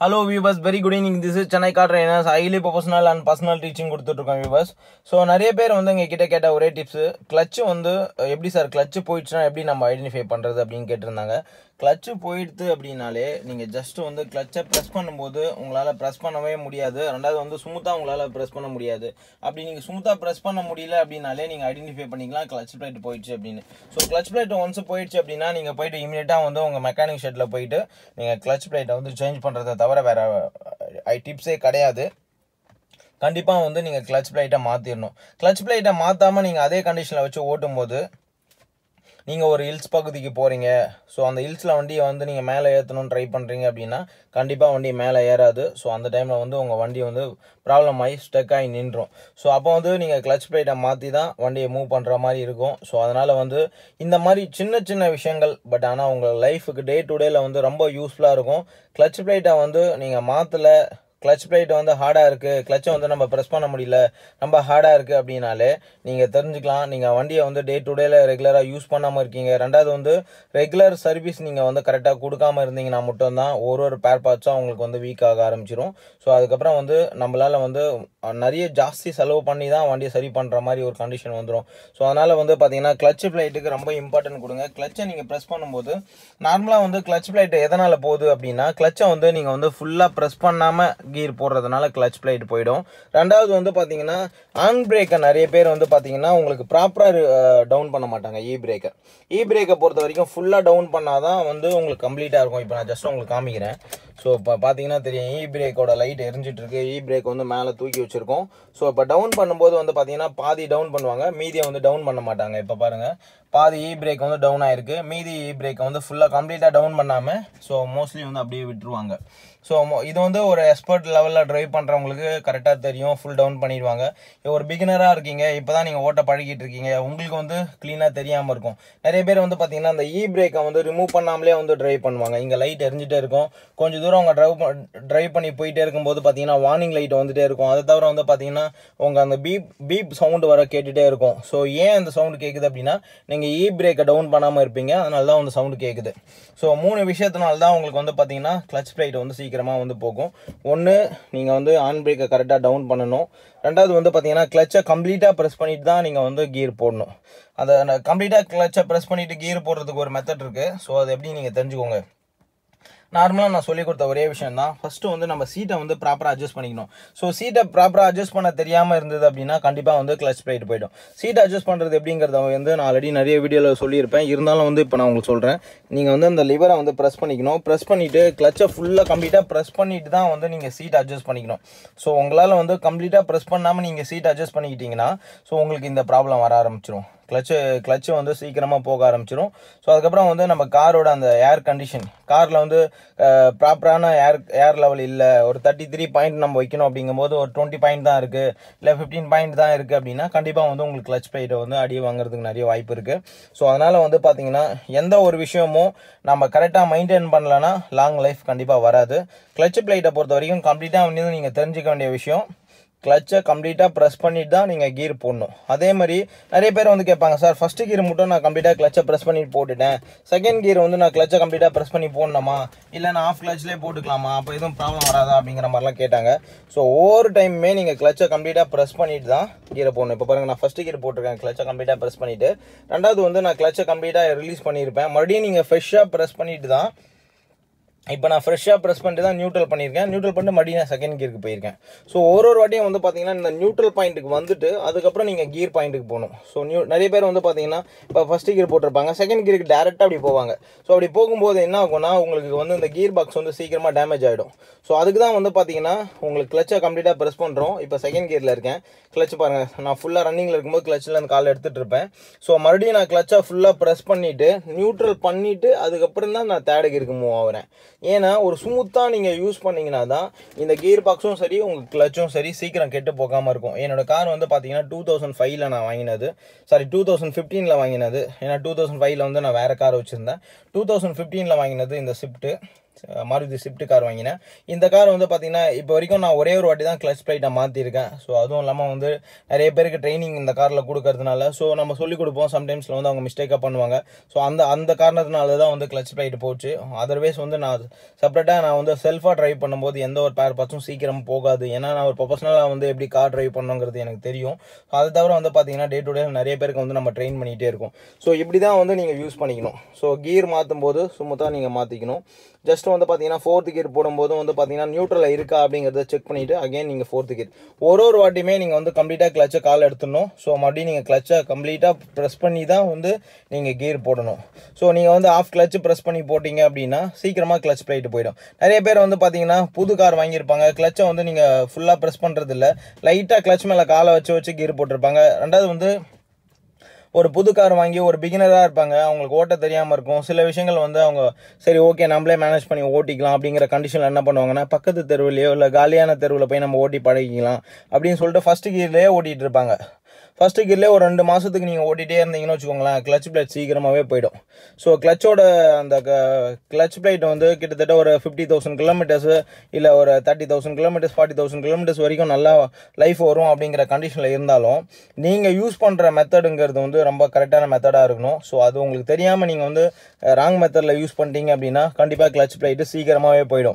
hello viewers very good evening this is Chennai car trainers highly professional and personal teaching கொடுத்துட்ருக்கோம் viewers so நிறைய பேர் வந்து எங்கள் கிட்ட கேட்ட ஒரே டிப்ஸு கிளச்சு வந்து அஹ், எப்படி சார் கிளச்சு போயிடுச்சுன்னா எப்படி நம்ம ஐடென்டிஃபை பண்ணுறது அப்படின்னு கேட்டிருந்தாங்க கிளச்சு போயிடுது அப்படின்னாலே நீங்கள் ஜஸ்ட் வந்து கிளச்சை ப்ரெஸ் பண்ணும்போது உங்களால் ப்ரெஸ் பண்ணவே முடியாது ரெண்டாவது வந்து ஸ்மூத்தாக உங்களால் ப்ரெஸ் பண்ண முடியாது அப்படி நீங்கள் ஸ்மூத்தாக ப்ரெஸ் பண்ண முடியல அப்படின்னாலே நீங்கள் ஐடென்டிஃபை பண்ணிக்கலாம் கிளச் பிளேட் போயிடுச்சு அப்படின்னு ஸோ கிளச் பிளேட் ஒன்ஸ் போயிடுச்சு அப்படின்னா நீங்கள் போயிட்டு இமீடியட்டாக வந்து உங்கள் மெக்கானிக் ஷெட்டில் போயிட்டு நீங்கள் கிளச் பிளேட்டை வந்து சேஞ்ச் பண்ணுறதை தவிர வேறு ஐ டிப்ஸே கிடையாது கண்டிப்பாக வந்து நீங்கள் கிளச் பிளேட்டை மாற்றிடணும் கிளச் பிளேட்டை மாற்றாமல் நீங்கள் அதே கண்டிஷனில் வச்சு ஓட்டும்போது நீங்கள் ஒரு ஹில்ஸ் பகுதிக்கு போகிறீங்க ஸோ அந்த ஹில்ஸில் வண்டியை வந்து நீங்கள் மேலே ஏற்றணும்னு ட்ரை பண்ணுறீங்க அப்படின்னா கண்டிப்பாக வண்டி மேலே ஏறாது ஸோ அந்த டைமில் வந்து உங்கள் வண்டி வந்து ப்ராப்ளம் ஆகி ஸ்டக் ஆகி நின்றும் ஸோ அப்போ வந்து நீங்கள் கிளச் பிளேட்டை மாற்றி தான் வண்டியை மூவ் பண்ணுற மாதிரி இருக்கும் ஸோ அதனால் வந்து இந்த மாதிரி சின்ன சின்ன விஷயங்கள் பட் ஆனால் உங்கள் லைஃபுக்கு டே டு டேல வந்து ரொம்ப யூஸ்ஃபுல்லாக இருக்கும் கிளச் பிளேட்டை வந்து நீங்கள் மாற்றலை கிளச் பிளேட் வந்து ஹார்டாக இருக்குது கிளச்சை வந்து நம்ம ப்ரெஸ் பண்ண முடியல ரொம்ப ஹார்டாக இருக்குது அப்படின்னாலே நீங்கள் தெரிஞ்சுக்கலாம் நீங்கள் வண்டியை வந்து டே டு டேல ரெகுலராக யூஸ் பண்ணாமல் இருக்கீங்க ரெண்டாவது வந்து ரெகுலர் சர்வீஸ் நீங்கள் வந்து கரெக்டாக கொடுக்காம இருந்தீங்கன்னா மட்டும்தான் ஒரு ஒரு பேர் பார்ட்ஸும் உங்களுக்கு வந்து வீக் ஆக ஆரம்பிச்சிரும் ஸோ அதுக்கப்புறம் வந்து நம்மளால் வந்து அஹ், நிறைய ஜாஸ்தி செலவு பண்ணி தான் வண்டியை சரி பண்ணுற மாதிரி ஒரு கண்டிஷன் வந்துடும் ஸோ அதனால் வந்து பார்த்தீங்கன்னா கிளச் பிளேட்டுக்கு ரொம்ப இம்பார்ட்டன்ட் கொடுங்க கிளச்சை நீங்கள் ப்ரெஸ் பண்ணும்போது நார்மலாக வந்து கிளச் பிளேட் எதனால் போகுது அப்படின்னா கிளச்சை வந்து நீங்கள் வந்து ஃபுல்லாக ப்ரெஸ் பண்ணாமல் கீர் போடுறதுனால கிளச் பிளேட் போயிடும் ரெண்டாவது வந்து பார்த்தீங்கன்னா ஆன் பிரேக்கை நிறைய பேர் வந்து பார்த்தீங்கன்னா உங்களுக்கு ப்ராப்பராக டவுன் பண்ண மாட்டாங்க இ பிரேக்கை இ பிரேக்கை பொறுத்த வரைக்கும் ஃபுல்லாக டவுன் பண்ணால் தான் வந்து உங்களுக்கு கம்ப்ளீட்டாக இருக்கும் இப்போ நான் ஜஸ்ட் உங்களுக்கு காமிக்கிறேன் ஸோ இப்போ பார்த்தீங்கன்னா தெரியும் இ பிரேக்கோட லைட் எரிஞ்சிட்டு இருக்கு இ பிரேக் வந்து மேலே தூக்கி வச்சிருக்கோம் ஸோ இப்போ டவுன் பண்ணும்போது வந்து பார்த்தீங்கன்னா பாதி டவுன் பண்ணுவாங்க மீதியை வந்து டவுன் பண்ண மாட்டாங்க இப்போ பாருங்க பாதி இ பிரேக் வந்து டவுன் ஆயிருக்கு மீதி இ பிரேக்கை வந்து ஃபுல்லாக கம்ப்ளீட்டாக டவுன் பண்ணாமல் ஸோ மோஸ்ட்லி வந்து அப்படியே விட்டுருவாங்க ஸோ இது வந்து ஒரு எக்ஸ்பர்ட் லெவலில் ட்ரைவ் பண்ணுறவங்களுக்கு கரெக்டாக தெரியும் ஃபுல் டவுன் பண்ணிடுவாங்க ஒரு பிகினராக இருக்கீங்க இப்போ தான் நீங்கள் ஓட்ட பழகிட்டு இருக்கீங்க உங்களுக்கு வந்து க்ளீனாக தெரியாமல் இருக்கும் நிறைய பேர் வந்து பார்த்தீங்கன்னா அந்த இ பிரேக்கை வந்து ரிமூவ் பண்ணாமலே வந்து ட்ரைவ் பண்ணுவாங்க இங்கே லைட் எரிஞ்சிட்டே இருக்கும் கொஞ்சம் தூரம் அவங்க ட்ரைவ் ட்ரைவ் பண்ணி போயிட்டே இருக்கும்போது பார்த்தீங்கன்னா வார்னிங் லைட் வந்துட்டே இருக்கும் அதை தவிர வந்து பார்த்தீங்கன்னா உங்கள் அந்த பீப் பீப் சவுண்டு வர கேட்டுகிட்டே இருக்கும் ஸோ ஏன் அந்த சவுண்டு கேட்குது அப்படின்னா நீங்கள் இ பிரேக்கை டவுன் பண்ணாமல் இருப்பீங்க அதனால தான் வந்து சவுண்டு கேட்குது ஸோ மூணு விஷயத்தினால தான் உங்களுக்கு வந்து பார்த்தீங்கன்னா கிளச் பிளேட் வந்து சீக்கிரமாக வந்து போகும் ஒன்று நீங்கள் வந்து ஆன் பிரேக்கை கரெக்டாக டவுன் பண்ணணும் ரெண்டாவது வந்து பார்த்தீங்கன்னா கிளச்சை கம்ப்ளீட்டாக ப்ரெஸ் பண்ணிட்டு தான் நீங்கள் வந்து கியர் போடணும் அதை கம்ப்ளீட்டாக கிளச்சை ப்ரெஸ் பண்ணிட்டு கியர் போடுறதுக்கு ஒரு மெத்தட் இருக்குது ஸோ அது எப்படி நீங்கள் தெரிஞ்சுக்கோங்க நார்மலாக நான் சொல்லி கொடுத்த ஒரே விஷயம் தான் ஃபஸ்ட்டு வந்து நம்ம சீட்டை வந்து ப்ராப்பராக அட்ஜஸ்ட் பண்ணிக்கணும் ஸோ சீட்டை ப்ராப்பராக அட்ஜஸ்ட் பண்ண தெரியாமல் இருந்தது அப்படின்னா கண்டிப்பாக வந்து கிளச் பிளேட் போயிடும் சீட்டை அட்ஜஸ்ட் பண்ணுறது எப்படிங்கிறத வந்து நான் ஆல்ரெடி நிறைய வீடியோவில் சொல்லியிருப்பேன் இருந்தாலும் வந்து இப்போ நான் உங்களுக்கு சொல்கிறேன் நீங்கள் வந்து அந்த லிவரை வந்து ப்ரெஸ் பண்ணிக்கணும் ப்ரெஸ் பண்ணிவிட்டு கிளச்சை ஃபுல்லாக கம்ப்ளீட்டாக ப்ரெஸ் பண்ணிட்டு தான் வந்து நீங்கள் சீட் அட்ஜஸ்ட் பண்ணிக்கணும் ஸோ உங்களால் வந்து கம்ப்ளீட்டாக ப்ரெஸ் பண்ணாமல் நீங்கள் சீட் அட்ஜஸ்ட் பண்ணிக்கிட்டீங்கன்னா ஸோ உங்களுக்கு இந்த ப்ராப்ளம் வர ஆரம்பிச்சிரும் கிளச்சு கிளச்சு வந்து சீக்கிரமாக போக ஆரம்பிச்சிரும் ஸோ அதுக்கப்புறம் வந்து நம்ம காரோட அந்த ஏர் கண்டிஷன் காரில் வந்து ப்ராப்பரான ஏர் ஏர் லெவல் இல்லை ஒரு தேர்ட்டி த்ரீ பாயிண்ட் நம்ம வைக்கணும் அப்படிங்கும்போது ஒரு டுவெண்ட்டி பாயிண்ட் தான் இருக்குது இல்லை ஃபிஃப்டீன் பாயிண்ட் தான் இருக்குது அப்படின்னா கண்டிப்பாக வந்து உங்களுக்கு கிளச் பிளேட்டை வந்து அடி வாங்குறதுக்கு நிறைய வாய்ப்பு இருக்குது ஸோ அதனால் வந்து பார்த்தீங்கன்னா எந்த ஒரு விஷயமும் நம்ம கரெக்டாக மெயின்டைன் பண்ணலன்னா லாங் லைஃப் கண்டிப்பாக வராது கிளச் பிளேட்டை பொறுத்த வரைக்கும் கம்ப்ளீட்டாக வந்து நீங்கள் தெரிஞ்சுக்க வேண்டிய விஷயம் கிளச்சை கம்ப்ளீட்டாக ப்ரெஸ் பண்ணிட்டு தான் நீங்கள் கீர் போடணும் அதே மாதிரி நிறைய பேர் வந்து கேட்பாங்க சார் ஃபஸ்ட்டு கீர் மட்டும் நான் கம்ப்ளீட்டாக கிளச்சை ப்ரெஸ் பண்ணிட்டு போட்டுட்டேன் செகண்ட் கீர் வந்து நான் கிளச்சை கம்ப்ளீட்டாக ப்ரெஸ் பண்ணி போடணுமா இல்லை நான் ஆஃப் கிளச்லேயே போட்டுக்கலாமா அப்போ எதுவும் ப்ராப்ளம் வராதா அப்படிங்கிற மாதிரிலாம் கேட்டாங்க ஸோ ஒவ்வொரு டைமுமே நீங்கள் கிளச்சை கம்ப்ளீட்டாக ப்ரெஸ் பண்ணிட்டு தான் கீரை போடணும் இப்போ பாருங்கள் நான் ஃபஸ்ட்டு கீர் போட்டிருக்கேன் கிளச்சை கம்ப்ளீட்டாக ப்ரெஸ் பண்ணிவிட்டு ரெண்டாவது வந்து நான் கிளச்சை கம்ப்ளீட்டாக ரிலீஸ் பண்ணியிருப்பேன் மறுபடியும் நீங்கள் ஃப்ரெஷ்ஷாக ப்ரெஸ் பண்ணிட்டு தான் இப்போ நான் ஃப்ரெஷ்ஷாக ப்ரெஸ் பண்ணிட்டு தான் நியூட்ரல் பண்ணியிருக்கேன் நியூட்ரல் பண்ணிட்டு மறுபடியும் நான் செகண்ட் கியருக்கு போயிருக்கேன் ஸோ ஒரு ஒரு வாட்டியும் வந்து பார்த்தீங்கன்னா இந்த நியூட்ரல் பாயிண்ட்டுக்கு வந்துட்டு அதுக்கப்புறம் நீங்கள் கியர் பாயிண்ட்டுக்கு போகணும் ஸோ நியூ நிறைய பேர் வந்து பார்த்தீங்கன்னா இப்போ ஃபஸ்ட்டு கியர் போட்டிருப்பாங்க செகண்ட் கியருக்கு டேரெக்டாக அப்படி போவாங்க ஸோ அப்படி போகும்போது என்ன ஆகும்னா உங்களுக்கு வந்து இந்த கியர் பாக்ஸ் வந்து சீக்கிரமாக டேமேஜ் ஆகிடும் ஸோ அதுக்கு தான் வந்து பார்த்தீங்கன்னா உங்களுக்கு கிளச்சை கம்ப்ளீட்டாக ப்ரெஸ் பண்ணுறோம் இப்போ செகண்ட் கியரில் இருக்கேன் கிளச் பாருங்கள் நான் ஃபுல்லாக ரன்னிங்கில் இருக்கும்போது கிளச்சில் அந்த கால் எடுத்துகிட்டு இருப்பேன் ஸோ மறுபடியும் நான் கிளச்சை ஃபுல்லாக ப்ரெஸ் பண்ணிவிட்டு நியூட்ரல் பண்ணிவிட்டு அதுக்கப்புறம் தான் நான் தேர்டு கியருக்கு மூவ் ஆகிறேன் ஏன்னா ஒரு ஸ்மூத்தாக நீங்கள் யூஸ் பண்ணீங்கன்னா தான் இந்த கியர் பாக்ஸும் சரி உங்கள் கிளச்சும் சரி சீக்கிரம் கெட்டு போகாமல் இருக்கும் என்னோட கார் வந்து பார்த்தீங்கன்னா டூ தௌசண்ட் ஃபைவ்ல நான் வாங்கினது சாரி டூ தௌசண்ட் ஃபிஃப்டீனில் வாங்கினது ஏன்னா டூ தௌசண்ட் ஃபைவ்ல வந்து நான் வேறு கார் வச்சுருந்தேன் டூ தௌசண்ட் ஃபிஃப்டீனில் வாங்கினது இந்த ஷிஃப்ட்டு மாருதி ஸ்விஃப்ட் கார் வாங்கினேன் இந்த கார் வந்து பார்த்தீங்கன்னா இப்போ வரைக்கும் நான் ஒரே ஒரு வாட்டி தான் கிளச் பிளைட்டை மாற்றிருக்கேன் ஸோ அதுவும் இல்லாமல் வந்து நிறைய பேருக்கு ட்ரைனிங் இந்த காரில் கொடுக்கறதுனால ஸோ நம்ம சொல்லிக் கொடுப்போம் சம்டைம்ஸில் வந்து அவங்க மிஸ்டேக்காக பண்ணுவாங்க ஸோ அந்த அந்த காரணத்தினால தான் வந்து கிளச் பிளைட் போச்சு அதர்வைஸ் வந்து நான் செப்பரேட்டாக நான் வந்து செல்ஃபாக ட்ரைவ் பண்ணும்போது எந்த ஒரு பேர் பார்த்தும் சீக்கிரம் போகாது ஏன்னா நான் ஒரு ப்ரொஃபஷனலாக வந்து எப்படி கார் ட்ரைவ் பண்ணுங்கிறது எனக்கு தெரியும் ஸோ அதை தவிர வந்து பார்த்தீங்கன்னா டே டு டே நிறைய பேருக்கு வந்து நம்ம ட்ரெயின் பண்ணிகிட்டே இருக்கோம் ஸோ இப்படி தான் வந்து நீங்கள் யூஸ் பண்ணிக்கணும் ஸோ கியர் மாற்றும் போது சுமத்தாக நீங்கள் மாற்றிக்கணும் ஜஸ்ட் வந்து பார்த்தீங்கன்னா ஃபோர்த் கியர் போடும்போது வந்து பார்த்தீங்கன்னா நியூட்ரலில் இருக்கா அப்படிங்கிறத செக் பண்ணிவிட்டு அகைன் நீங்கள் ஃபோர்த் கியர் ஒரு ஒரு வாட்டியுமே நீங்கள் வந்து கம்ப்ளீட்டாக கிளச்சை கால் எடுத்துடணும் ஸோ மறுபடியும் நீங்கள் கிளச்சை கம்ப்ளீட்டாக ப்ரெஸ் பண்ணி தான் வந்து நீங்கள் கியர் போடணும் ஸோ நீங்கள் வந்து ஆஃப் கிளச்சு ப்ரெஸ் பண்ணி போட்டிங்க அப்படின்னா சீக்கிரமாக கிளச் பிளைட்டு போயிடும் நிறைய பேர் வந்து பார்த்தீங்கன்னா புது கார் வாங்கியிருப்பாங்க கிளச்சை வந்து நீங்கள் ஃபுல்லாக ப்ரெஸ் பண்ணுறது இல்லை லைட்டாக கிளச் மேலே காலை வச்சு வச்சு கீர் போட்டிருப்பாங்க ரெண்டாவது வந்து ஒரு புது கார் வாங்கி ஒரு பிகினராக இருப்பாங்க அவங்களுக்கு ஓட்ட தெரியாமல் இருக்கும் சில விஷயங்கள் வந்து அவங்க சரி ஓகே நம்மளே மேனேஜ் பண்ணி ஓட்டிக்கலாம் அப்படிங்கிற கண்டிஷனில் என்ன பண்ணுவாங்கன்னா பக்கத்து தெருவுலையோ இல்லை காலியான தெருவில் போய் நம்ம ஓட்டி பழகிக்கலாம் அப்படின்னு சொல்லிட்டு ஃபஸ்ட்டு கீர்லேயே ஓட்டிகிட்டு இருப்பாங்க ஃபஸ்ட்டு கீர்லேயே ஒரு ரெண்டு மாதத்துக்கு நீங்கள் ஓட்டிகிட்டே இருந்தீங்கன்னு வச்சுக்கோங்களேன் கிளச் பிளேட் சீக்கிரமாகவே போயிடும் ஸோ கிளச்சோட அந்த கிளச் பிளேட் வந்து கிட்டத்தட்ட ஒரு ஃபிஃப்டி தௌசண்ட் கிலோமீட்டர்ஸு இல்லை ஒரு thirty thousand kilometres forty thousand kilometres வரைக்கும் நல்லா லைஃப் வரும் அப்படிங்கிற கண்டிஷனில் இருந்தாலும் நீங்கள் யூஸ் பண்ணுற மெத்தடுங்கிறது வந்து ரொம்ப கரெக்டான மெத்தடாக இருக்கணும் ஸோ அது உங்களுக்கு தெரியாமல் நீங்கள் வந்து ராங் மெத்தடில் யூஸ் பண்ணிட்டீங்க அப்படின்னா கண்டிப்பாக கிளச் பிளேட்டு சீக்கிரமாகவே போயிடும்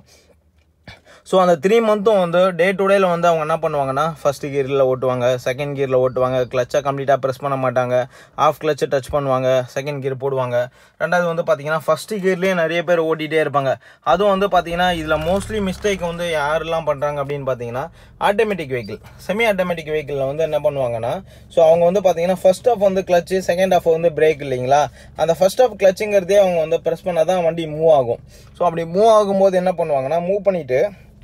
ஸோ அந்த த்ரீ மந்த்தும் வந்து டே டு டேல வந்து அவங்க என்ன பண்ணுவாங்கன்னா ஃபர்ஸ்ட் கியரில் ஓட்டுவாங்க செகண்ட் கியரில் ஓட்டுவாங்க கிளச்சை கம்ப்ளீட்டாக ப்ரெஸ் பண்ண மாட்டாங்க ஆஃப் கிளச்சை டச் பண்ணுவாங்க செகண்ட் கியர் போடுவாங்க ரெண்டாவது வந்து பார்த்தீங்கன்னா ஃபர்ஸ்ட் கியர்லேயே நிறைய பேர் ஓட்டிகிட்டே இருப்பாங்க அதுவும் வந்து பார்த்தீங்கன்னா இதில் மோஸ்ட்லி மிஸ்டேக் வந்து யாரெல்லாம் பண்ணுறாங்க அப்படின்னு பார்த்தீங்கன்னா ஆட்டோமேட்டிக் வெஹிக்கிள் செமி ஆட்டோமேட்டிக் வெஹிக்கிளில் வந்து என்ன பண்ணுவாங்கன்னா ஸோ அவங்க வந்து பார்த்தீங்கன்னா ஃபர்ஸ்ட் ஆஃப் வந்து கிளச்சு செகண்ட் ஆஃப் வந்து பிரேக் இல்லைங்களா அந்த ஃபர்ஸ்ட் ஆஃப் கிளச்சுங்கிறதே அவங்க வந்து ப்ரெஸ் பண்ணால் தான் வண்டி மூவ் ஆகும் ஸோ அப்படி மூவ் ஆகும்போது என்ன பண்ணுவாங்கன்னா மூவ் பண்ணிவிட்டு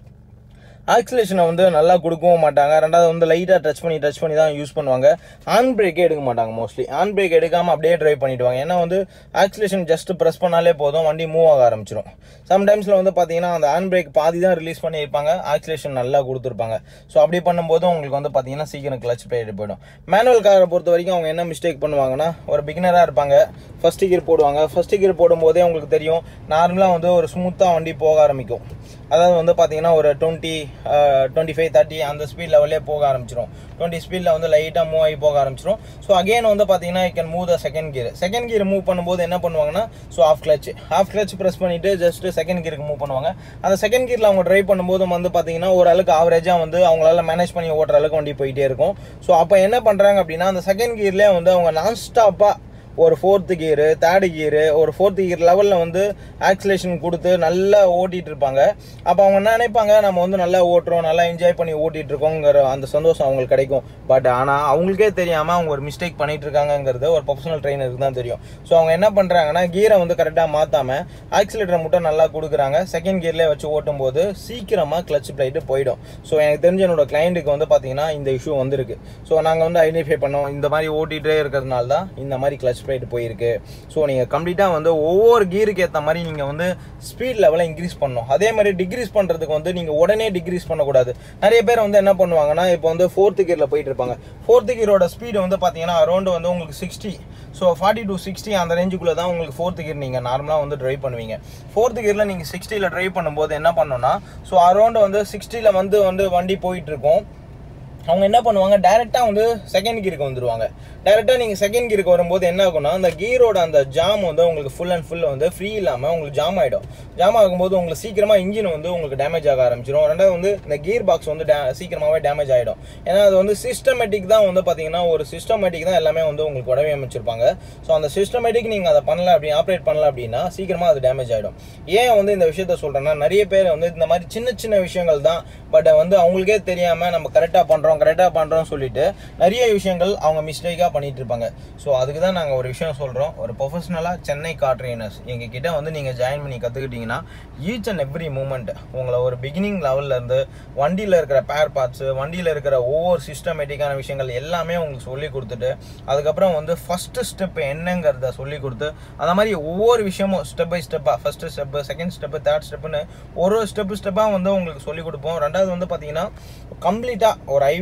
ஆக்சிலேஷனை வந்து நல்லா கொடுக்கவும் மாட்டாங்க ரெண்டாவது வந்து லைட்டாக டச் பண்ணி டச் பண்ணி தான் யூஸ் பண்ணுவாங்க ஆன் பிரேக்கே எடுக்க மாட்டாங்க மோஸ்ட்லி ஆன் பிரேக் எடுக்காமல் அப்படியே ட்ரைவ் பண்ணிடுவாங்க ஏன்னா வந்து ஆக்சிலேஷன் ஜஸ்ட் ப்ரெஸ் பண்ணாலே போதும் வண்டி மூவ் ஆக ஆரம்பிச்சிடும் சம்டைம்ஸில் வந்து பார்த்தீங்கன்னா அந்த ஆன் பிரேக் பாதி தான் ரிலீஸ் பண்ணியிருப்பாங்க ஆக்சிலேஷன் நல்லா கொடுத்துருப்பாங்க ஸோ அப்படி பண்ணும்போது உங்களுக்கு வந்து பார்த்தீங்கன்னா சீக்கிரம் கிளச் பிளேட் போயிடும் மேனுவல் காரை பொறுத்த வரைக்கும் அவங்க என்ன மிஸ்டேக் பண்ணுவாங்கன்னா ஒரு பிகினராக இருப்பாங்க ஃபர்ஸ்ட் கியர் போடுவாங்க ஃபர்ஸ்ட் கியர் போடும்போதே உங்களுக்கு தெரியும் நார்மலாக வந்து ஒரு ஸ்மூத்தாக வண்டி போக ஆரம்பிக்கும் அதாவது வந்து பார்த்தீங்கன்னா ஒரு டுவெண்ட்டி டுவெண்ட்டி ஃபைவ் தேர்ட்டி அந்த ஸ்பீட் லெவலே போக ஆரம்பிச்சிடும் டுவெண்ட்டி ஸ்பீடில் வந்து லைட்டாக மூவ் ஆகி போக ஆரம்பிச்சிடும் ஸோ அகைன் வந்து பார்த்தீங்கன்னா can move the second gear second gear move பண்ணும்போது என்ன பண்ணுவாங்கன்னா so off clutch off clutch press பண்ணிட்டு ஜஸ்ட் செகண்ட் கியருக்கு மூவ் பண்ணுவாங்க அந்த செகண்ட் கியரில் அவங்க ட்ரைவ் பண்ணும்போது வந்து பார்த்தீங்கன்னா ஓரளவுக்கு ஆவரேஜாக வந்து அவங்களால மேனேஜ் பண்ணி ஓட்டுற அளவுக்கு வண்டி போயிட்டே இருக்கும் ஸோ அப்போ என்ன பண்ணுறாங்க அப்படின்னா அந்த செகண்ட் கியர்லேயே வந்து அவங்க நான் ஸ்டாப்பாக ஒரு ஃபோர்த்து கியரு தேர்டு கியரு ஒரு ஃபோர்த்து கியர் லெவலில் வந்து ஆக்சிலேஷன் கொடுத்து நல்லா ஓட்டிகிட்டு இருப்பாங்க அப்போ அவங்க என்ன நினைப்பாங்க நம்ம வந்து நல்லா ஓட்டுறோம் நல்லா என்ஜாய் பண்ணி ஓட்டிகிட்டு இருக்கோங்கிற அந்த சந்தோஷம் அவங்களுக்கு கிடைக்கும் பட் ஆனால் அவங்களுக்கே தெரியாமல் அவங்க ஒரு மிஸ்டேக் பண்ணிட்டு இருக்காங்கங்கிறது ஒரு ப்ரொஃபஷனல் ட்ரைனருக்கு தான் தெரியும் ஸோ அவங்க என்ன பண்ணுறாங்கன்னா கியரை வந்து கரெக்டாக மாற்றாம ஆக்சிலேட்டரை மட்டும் நல்லா கொடுக்குறாங்க செகண்ட் கியர்லேயே வச்சு ஓட்டும் போது சீக்கிரமாக கிளச் பிளைட்டு போயிடும் ஸோ எனக்கு தெரிஞ்ச என்னோட கிளைண்ட்டுக்கு வந்து பார்த்தீங்கன்னா இந்த இஷ்யூ வந்திருக்கு ஸோ நாங்கள் வந்து ஐடென்டிஃபை பண்ணோம் இந்த மாதிரி ஓட்டிகிட்டே இருக்கிறதுனால தான் இந்த மாதிரி கிளச் பிளைட் போயிருக்கு ஸோ நீங்கள் கம்ப்ளீட்டாக வந்து ஒவ்வொரு கியருக்கு ஏற்ற மாதிரி நீங்கள் வந்து ஸ்பீட் லெவலை இன்க்ரீஸ் பண்ணணும் அதே மாதிரி டிக்ரீஸ் பண்ணுறதுக்கு வந்து நீங்கள் உடனே டிக்ரீஸ் பண்ணக்கூடாது நிறைய பேர் வந்து என்ன பண்ணுவாங்கன்னா இப்போ வந்து ஃபோர்த்து கியரில் போயிட்டு இருப்பாங்க ஃபோர்த்து கியரோட ஸ்பீடு வந்து பார்த்தீங்கன்னா அரௌண்ட் வந்து உங்களுக்கு sixty so forty to sixty அந்த ரேஞ்சுக்குள்ளே தான் உங்களுக்கு ஃபோர்த்து கியர் நீங்கள் நார்மலாக வந்து ட்ரைவ் பண்ணுவீங்க ஃபோர்த்து கியரில் நீங்கள் சிக்ஸ்டியில் ட்ரைவ் பண்ணும்போது என்ன பண்ணணும்னா ஸோ அரௌண்ட் வந்து சிக்ஸ்டியில் வந்து வந்து வண்டி போயிட்டு இருக்கும் அவங்க என்ன பண்ணுவாங்க டைரெக்டாக வந்து செகண்ட் கீருக்கு வந்துருவாங்க டைரெக்டாக நீங்கள் செகண்ட் கீருக்கு வரும்போது என்ன ஆகும்னா அந்த கீரோட அந்த ஜாம் வந்து உங்களுக்கு ஃபுல் அண்ட் ஃபுல் வந்து ஃப்ரீ இல்லாமல் உங்களுக்கு ஜாம் ஆகிடும் ஜாம் ஆகும்போது உங்களுக்கு சீக்கிரமாக இன்ஜின் வந்து உங்களுக்கு டேமேஜ் ஆக ஆரம்பிச்சிடும் ரெண்டாவது வந்து இந்த கீர் பாக்ஸ் வந்து டே சீக்கிரமாகவே டேமேஜ் ஆகிடும் ஏன்னா அது வந்து சிஸ்டமேட்டிக் தான் வந்து பார்த்தீங்கன்னா ஒரு சிஸ்டமேட்டிக் தான் எல்லாமே வந்து உங்களுக்கு உடவே அமைச்சிருப்பாங்க ஸோ அந்த சிஸ்டமேட்டிக் நீங்கள் அதை பண்ணல அப்படி ஆப்ரேட் பண்ணல அப்படின்னா சீக்கிரமாக அது டேமேஜ் ஆகிடும் ஏன் வந்து இந்த விஷயத்த சொல்கிறேன்னா நிறைய பேர் வந்து இந்த மாதிரி சின்ன சின்ன விஷயங்கள் தான் பட் வந்து அவங்களுக்கே தெரியாமல் நம்ம கரெக்டாக பண்ணுறோம் கரெக்டாக பண்ணுறோம் சொல்லிட்டு நிறைய விஷயங்கள் அவங்க மிஸ்டேக்காக பண்ணிட்டு இருப்பாங்க ஸோ அதுக்கு தான் நாங்கள் ஒரு விஷயம் சொல்கிறோம் ஒரு ப்ரொஃபஷனலாக சென்னை கார் ட்ரெயினர்ஸ் எங்கள் கிட்ட வந்து நீங்கள் ஜாயின் பண்ணி கற்றுக்கிட்டீங்கன்னா ஈச் அண்ட் எவ்ரி மூமெண்ட் உங்களை ஒரு பிகினிங் லெவல்லேருந்து வண்டியில் இருக்கிற பேர் பார்ட்ஸு வண்டியில் இருக்கிற ஒவ்வொரு சிஸ்டமேட்டிக்கான விஷயங்கள் எல்லாமே உங்களுக்கு சொல்லி கொடுத்துட்டு அதுக்கப்புறம் வந்து ஃபஸ்ட்டு ஸ்டெப் என்னங்கிறத சொல்லி கொடுத்து அந்த மாதிரி ஒவ்வொரு விஷயமும் ஸ்டெப் பை ஸ்டெப்பாக first step second step third ஸ்டெப்புன்னு ஒரு ஒரு ஸ்டெப்பு ஸ்டெப்பாக வந்து உங்களுக்கு சொல்லி கொடுப்போம் ரெண்டாவது வந்து பார்த்தீங்கன்னா கம்ப்ளீட்டாக ஒரு ஐ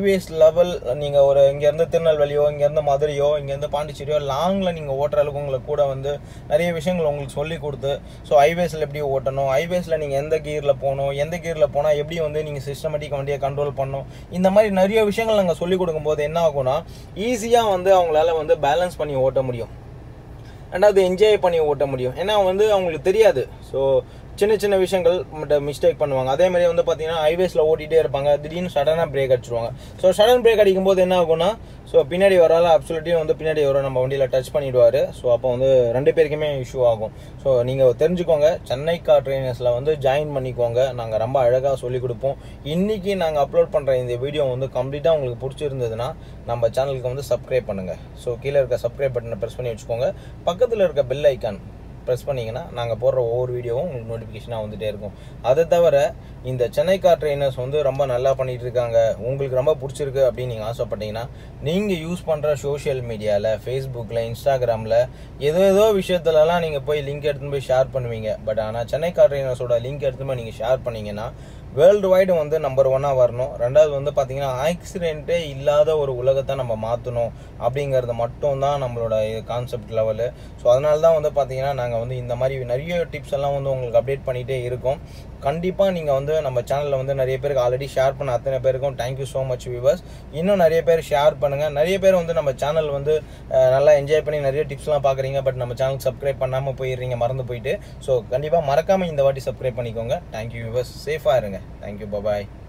ஹைவேஸ் லெவல் நீங்கள் ஒரு இங்கேருந்து திருநெல்வேலியோ இங்கேருந்து மதுரையோ இங்கேருந்து பாண்டிச்சேரியோ லாங்கில் நீங்கள் ஓட்டுற அளவுக்கு உங்களுக்கு கூட வந்து நிறைய விஷயங்கள் உங்களுக்கு சொல்லி கொடுத்து ஸோ ஹைவேஸில் எப்படி ஓட்டணும் ஹைவேஸில் நீங்கள் எந்த கியரில் போகணும் எந்த கியரில் போனால் எப்படி வந்து நீங்கள் சிஸ்டமேட்டிக் வண்டியை கண்ட்ரோல் பண்ணணும் இந்த மாதிரி நிறைய விஷயங்கள் நாங்கள் சொல்லிக் கொடுக்கும்போது என்ன ஆகும்னா ஈஸியாக வந்து அவங்களால வந்து பேலன்ஸ் பண்ணி ஓட்ட முடியும் ரெண்டாவது என்ஜாய் பண்ணி ஓட்ட முடியும் ஏன்னா வந்து அவங்களுக்கு தெரியாது ஸோ சின்ன சின்ன விஷயங்கள் மட்டும் மிஸ்டேக் பண்ணுவாங்க அதே மாதிரி வந்து பார்த்தீங்கன்னா ஹைவேஸில் ஓட்டிகிட்டே இருப்பாங்க திடீர்னு சடனாக பிரேக் அடிச்சிருவாங்க ஸோ சடன் பிரேக் அடிக்கும்போது என்ன ஆகும்னா ஸோ பின்னாடி வரால அப்சல்யூட்லி வந்து பின்னாடி வரும் நம்ம வண்டியில் டச் பண்ணிடுவார் ஸோ அப்போ வந்து ரெண்டு பேருக்குமே இஷ்யூ ஆகும் ஸோ நீங்கள் தெரிஞ்சுக்கோங்க சென்னை கார் ட்ரைனர்ஸில் வந்து ஜாயின் பண்ணிக்கோங்க நாங்கள் ரொம்ப அழகாக சொல்லிக் கொடுப்போம் இன்றைக்கி நாங்கள் அப்லோட் பண்ணுற இந்த வீடியோ வந்து கம்ப்ளீட்டாக உங்களுக்கு பிடிச்சிருந்ததுன்னா நம்ம சேனலுக்கு வந்து சப்ஸ்கிரைப் பண்ணுங்கள் ஸோ கீழே இருக்க சப்ஸ்கிரைப் பட்டனை ப்ரெஸ் பண்ணி வச்சுக்கோங்க பக்கத்தில் இருக்க பெல் ஐக்கான் ப்ரெஸ் பண்ணிங்கன்னா நாங்கள் போடுற ஒவ்வொரு வீடியோவும் உங்களுக்கு நோட்டிஃபிகேஷனாக வந்துட்டே இருக்கும் அதை தவிர இந்த சென்னை கார் ட்ரெயினர்ஸ் வந்து ரொம்ப நல்லா பண்ணிட்டு இருக்காங்க உங்களுக்கு ரொம்ப பிடிச்சிருக்கு அப்படின்னு நீங்கள் ஆசைப்பட்டீங்கன்னா நீங்கள் யூஸ் பண்ணுற சோஷியல் மீடியாவில் ஃபேஸ்புக்கில் இன்ஸ்டாகிராமில் ஏதோ ஏதோ விஷயத்துலலாம் நீங்கள் போய் லிங்க் எடுத்துன்னு போய் ஷேர் பண்ணுவீங்க பட் ஆனால் சென்னை கார் ட்ரெயினர்ஸோட லிங்க் எடுத்துன்னு போய் நீங்கள் ஷேர் பண்ணீங்கன்னா வேர்ல்டு வைடு வந்து நம்பர் ஒன்னாக வரணும் ரெண்டாவது வந்து பார்த்தீங்கன்னா ஆக்சிடென்ட்டே இல்லாத ஒரு உலகத்தை நம்ம மாற்றணும் அப்படிங்கிறது மட்டும் தான் நம்மளோட கான்செப்ட் லெவலு ஸோ அதனால தான் வந்து பார்த்தீங்கன்னா நாங்கள் வந்து இந்த மாதிரி நிறைய டிப்ஸ் எல்லாம் வந்து உங்களுக்கு அப்டேட் பண்ணிகிட்டே இருக்கோம் கண்டிப்பாக நீங்கள் வந்து நம்ம சேனலில் வந்து நிறைய பேருக்கு ஆல்ரெடி ஷேர் பண்ண அத்தனை பேருக்கும் தேங்க்யூ ஸோ மச் வியூவர்ஸ் இன்னும் நிறைய பேர் ஷேர் பண்ணுங்கள் நிறைய பேர் வந்து நம்ம சேனல் வந்து அஹ், நல்லா என்ஜாய் பண்ணி நிறைய டிப்ஸ்லாம் பார்க்குறீங்க பட் நம்ம சேனல் சப்ஸ்கிரைப் பண்ணாமல் போயிடுறீங்க மறந்து போயிட்டு ஸோ கண்டிப்பாக மறக்காமல் இந்த வாட்டி சப்ஸ்கிரைப் பண்ணிக்கோங்க தேங்க்யூ வியூவர்ஸ் சேஃபாக இருங்க தேங்க்யூ பபாய்